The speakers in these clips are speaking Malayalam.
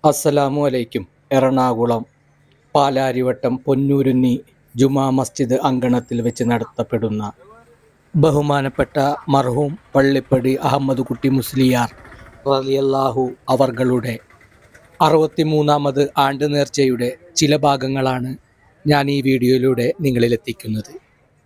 അസ്സലാമു അലൈക്കും എറണാകുളം പാലാരിവട്ടം പൊന്നൂരുന്നി ജുമാ മസ്ജിദ് അങ്കണത്തിൽ വെച്ച് നടത്തപ്പെടുന്ന ബഹുമാനപ്പെട്ട മർഹൂം പള്ളിപ്പടി അഹമ്മദ് കുട്ടി മുസ്ലിയാർ റളിയല്ലാഹു അവർകളുടെ അറുപത്തിമൂന്നാമത് ആണ്ട് നേർച്ചയുടെ ചില ഭാഗങ്ങളാണ് ഞാൻ ഈ വീഡിയോയിലൂടെ നിങ്ങളിലെത്തിക്കുന്നത്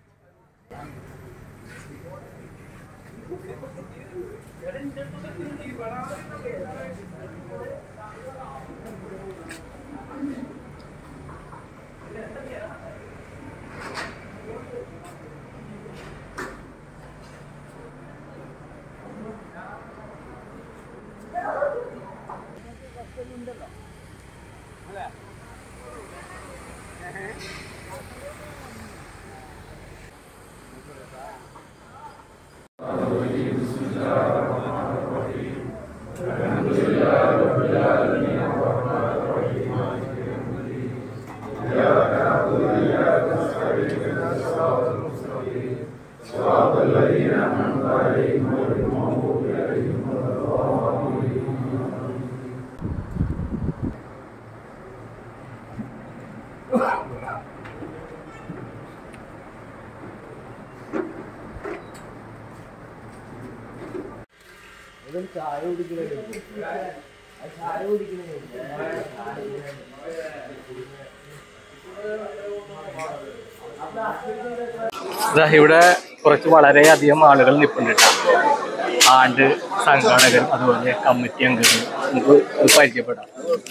ദാ ഇവിടെ കുറച്ച് വളരെയധികം ആളുകൾ നിൽപ്പുണ്ട് ട്ടോ. ആണ്ട് സംഘാടകർ അതുപോലെ കമ്മിറ്റി അംഗങ്ങൾ നമുക്ക് ഒന്ന് പരിചയപ്പെടാം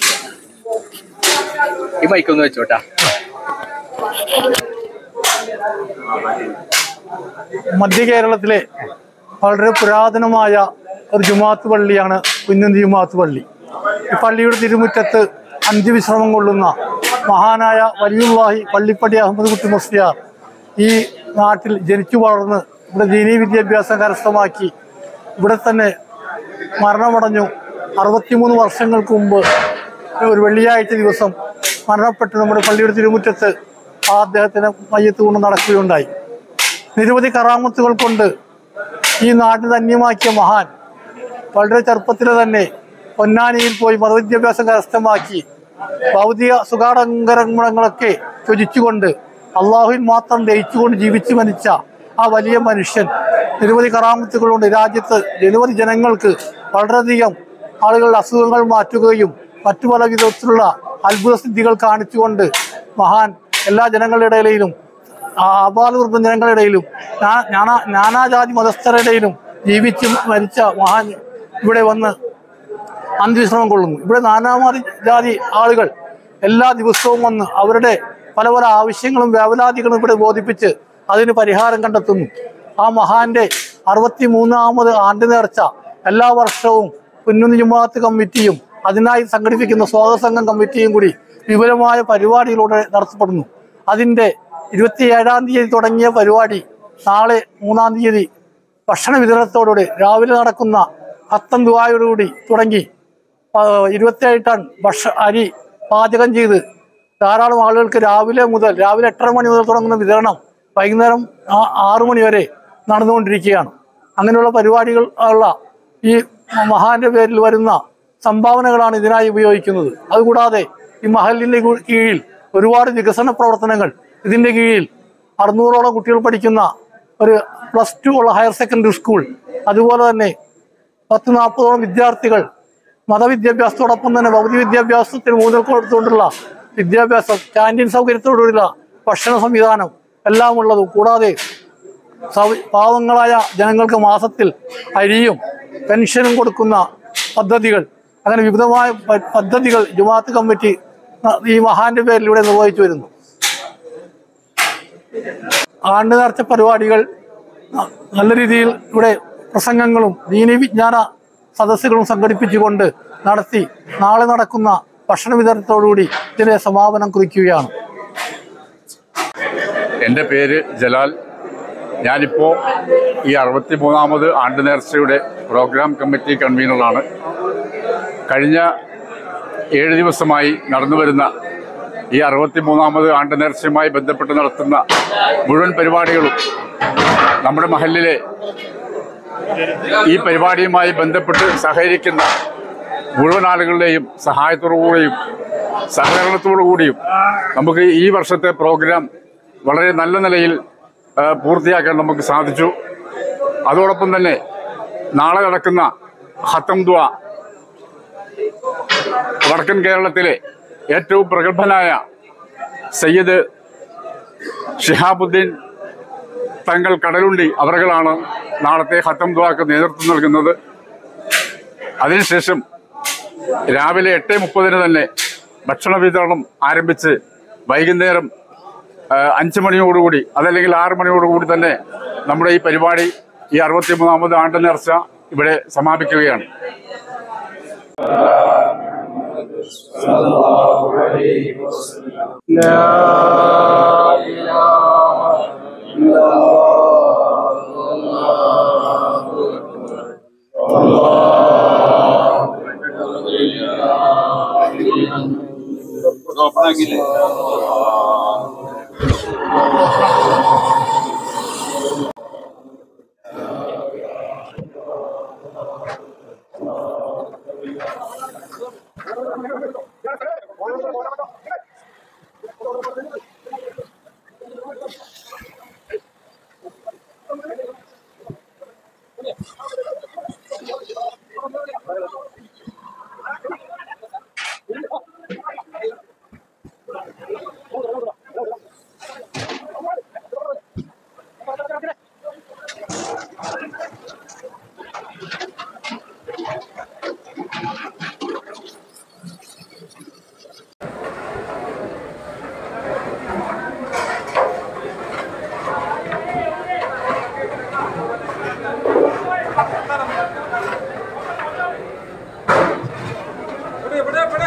ഈ മൈക്കൊന്ന് വെച്ചോട്ടാ മധ്യ കേരളത്തിലെ വളരെ പുരാതനമായ ഒരു ജുമാത്ത് പള്ളിയാണ് കുഞ്ഞന്തി ജുമാത്ത് പള്ളി ഈ പള്ളിയുടെ തിരുമുറ്റത്ത് അന്ത്യവിശ്രമം കൊള്ളുന്ന മഹാനായ വലിയുള്ളാഹി പള്ളിപ്പടി അഹമ്മദ് കുട്ടി മുസ്ലിയാർ ഈ നാട്ടിൽ ജനിച്ചു വളർന്ന് ഇവിടെ ദീനീ വിദ്യാഭ്യാസം കരസ്ഥമാക്കി ഇവിടെ തന്നെ മരണമടഞ്ഞു അറുപത്തിമൂന്ന് വർഷങ്ങൾക്ക് മുമ്പ് ഒരു വെള്ളിയാഴ്ച ദിവസം മരണപ്പെട്ട് നമ്മുടെ പള്ളിയുടെ തിരുമുറ്റത്ത് ആ അദ്ദേഹത്തിന് മയ്യത്ത് കൊണ്ട് നടക്കുകയുണ്ടായി നിരവധി കറാമത്തുകൾ കൊണ്ട് ഈ നാട്ടിൽ ധന്യമാക്കിയ മഹാൻ വളരെ ചെറുപ്പത്തിൽ തന്നെ പൊന്നാനിയിൽ പോയി മതവിദ്യാഭ്യാസം കരസ്ഥമാക്കി ഭൗതിക സുഖാടങ്കരങ്ങളൊക്കെ ത്യജിച്ചുകൊണ്ട് അള്ളാഹുവിൽ മാത്രം ദയിച്ചുകൊണ്ട് ജീവിച്ചു മരിച്ച ആ വലിയ മനുഷ്യൻ നിരവധി കറാമത്തുകളുണ്ട് രാജ്യത്ത് നിരവധി ജനങ്ങൾക്ക് വളരെയധികം ആളുകളുടെ അസുഖങ്ങൾ മാറ്റുകയും മറ്റു പല വിധത്തിലുള്ള അത്ഭുത സിദ്ധികൾ കാണിച്ചുകൊണ്ട് മഹാൻ എല്ലാ ജനങ്ങളുടെ ഇടയിലും ആപാലവൃദ്ധ ജനങ്ങളുടെ ഇടയിലും നാ- നാനാ- നാനാജാതി മതസ്ഥരുടെ ഇടയിലും ജീവിച്ച് മരിച്ച മഹാൻ ഇവിടെ വന്ന് അന്ത്യവിശ്രമം കൊള്ളുന്നു ഇവിടെ നാനാമാതി ജാതി ആളുകൾ എല്ലാ ദിവസവും വന്ന് അവരുടെ പല പല ആവശ്യങ്ങളും വേവലാതികളും ഇവിടെ ബോധിപ്പിച്ച് അതിന് പരിഹാരം കണ്ടെത്തുന്നു ആ മഹാന്റെ അറുപത്തി മൂന്നാമത് ആണ്ട് നേർച്ച എല്ലാ വർഷവും കുഞ്ഞുന്നി ജുമാഅത്ത് കമ്മിറ്റിയും അതിനായി സംഘടിപ്പിക്കുന്ന സ്വാഗത സംഘം കമ്മിറ്റിയും കൂടി വിപുലമായ പരിപാടിയിലൂടെ നടത്തപ്പെടുന്നു അതിൻ്റെ ഇരുപത്തിയേഴാം തീയതി തുടങ്ങിയ പരിപാടി നാളെ മൂന്നാം തീയതി ഭക്ഷണ വിതരണത്തോടുകൂടി രാവിലെ നടക്കുന്ന അത്തം ദുവായോടുകൂടി തുടങ്ങി ആ, ഇരുപത്തിയേഴ് ടൺ ഭക്ഷ അരി പാചകം ചെയ്ത് ധാരാളം ആളുകൾക്ക് രാവിലെ മുതൽ രാവിലെ എട്ടര മണി മുതൽ തുടങ്ങുന്ന വിതരണം വൈകുന്നേരം ആ- ആറ് മണി വരെ നടന്നുകൊണ്ടിരിക്കുകയാണ് അങ്ങനെയുള്ള പരിപാടികൾ ഉള്ള ഈ മഹാന്റെ പേരിൽ വരുന്ന സംഭാവനകളാണ് ഇതിനായി ഉപയോഗിക്കുന്നത് അതുകൂടാതെ ഈ മഹലിന്റെ കൂ- കീഴിൽ ഒരുപാട് വികസന പ്രവർത്തനങ്ങൾ ഇതിന്റെ കീഴിൽ അറുന്നൂറോളം കുട്ടികൾ പഠിക്കുന്ന ഒരു പ്ലസ് ടു ഉള്ള ഹയർ സെക്കൻഡറി സ്കൂൾ അതുപോലെ തന്നെ പത്ത് നാൽപ്പതോളം വിദ്യാർത്ഥികൾ മതവിദ്യാഭ്യാസത്തോടൊപ്പം തന്നെ ഭൗതിക വിദ്യാഭ്യാസത്തിന് ഊന്നൽ കൊടുത്തുകൊണ്ടുള്ള വിദ്യാഭ്യാസം ക്യാൻറ്റീൻ സൗകര്യത്തോടുള്ള ഭക്ഷണ സംവിധാനം എല്ലാം ഉള്ളതും കൂടാതെ സൗ- പാവങ്ങളായ ജനങ്ങൾക്ക് മാസത്തിൽ അരിയും പെൻഷനും കൊടുക്കുന്ന പദ്ധതികൾ അങ്ങനെ വിവിധമായ പ- പദ്ധതികൾ ജുമാഅത്ത് കമ്മിറ്റി ന- ഈ മഹാന്റെ പേരിൽ ഇവിടെ നിർവഹിച്ചു വരുന്നു ആണ്ട് നേർച്ച പരിപാടികൾ ന- നല്ല രീതിയിൽ ഇവിടെ പ്രസംഗങ്ങളും ദീനി വിജ്ഞാന സദസ്സുകളും സംഘടിപ്പിച്ചുകൊണ്ട് നടത്തി നാളെ നടക്കുന്ന ഭക്ഷണ വിതരണത്തോടുകൂടി ഇതിന്റെ സമാപനം കുറിക്കുകയാണ് എൻ്റെ പേര് ജലാൽ ഞാനിപ്പോൾ ഈ അറുപത്തി മൂന്നാമത് ആണ്ട് നേർച്ചയുടെ പ്രോഗ്രാം കമ്മിറ്റി കൺവീനറാണ് കഴിഞ്ഞ ഏഴ് ദിവസമായി നടന്നു വരുന്ന ഈ അറുപത്തി മൂന്നാമത് ആണ്ട് നേർച്ചയുമായി ബന്ധപ്പെട്ട് നടത്തുന്ന മുഴുവൻ പരിപാടികളും നമ്മുടെ മഹലിലെ ഈ പരിപാടിയുമായി ബന്ധപ്പെട്ട് സഹകരിക്കുന്ന മുഴുവൻ ആളുകളുടെയും സഹായത്തോടു കൂടിയും സഹകരണത്തോടു കൂടിയും നമുക്ക് ഈ വർഷത്തെ പ്രോഗ്രാം വളരെ നല്ല നിലയിൽ ആ, പൂർത്തിയാക്കാൻ നമുക്ക് സാധിച്ചു അതോടൊപ്പം തന്നെ നാളെ നടക്കുന്ന ഹത്തം ദ്വ വടക്കൻ കേരളത്തിലെ ഏറ്റവും പ്രഗത്ഭനായ സയ്യിദ് ഷിഹാബുദ്ദീൻ തങ്ങൾ കടലുണ്ടി അവരുകളാണ് നാളത്തെ ഹത്തം ദ്വാക്ക് നേതൃത്വം നൽകുന്നത് അതിനുശേഷം രാവിലെ എട്ട് മുപ്പതിന് തന്നെ ഭക്ഷണ വിതരണം ആരംഭിച്ച് വൈകുന്നേരം ആ, അഞ്ച് മണിയോടുകൂടി അതല്ലെങ്കിൽ ആറ് മണിയോടുകൂടി തന്നെ നമ്മുടെ ഈ പരിപാടി ഈ അറുപത്തി മൂന്നാമത് ആണ്ട് നേർച്ച ഇവിടെ സമാപിക്കുകയാണ് ഇവിടെ ഇവിടെ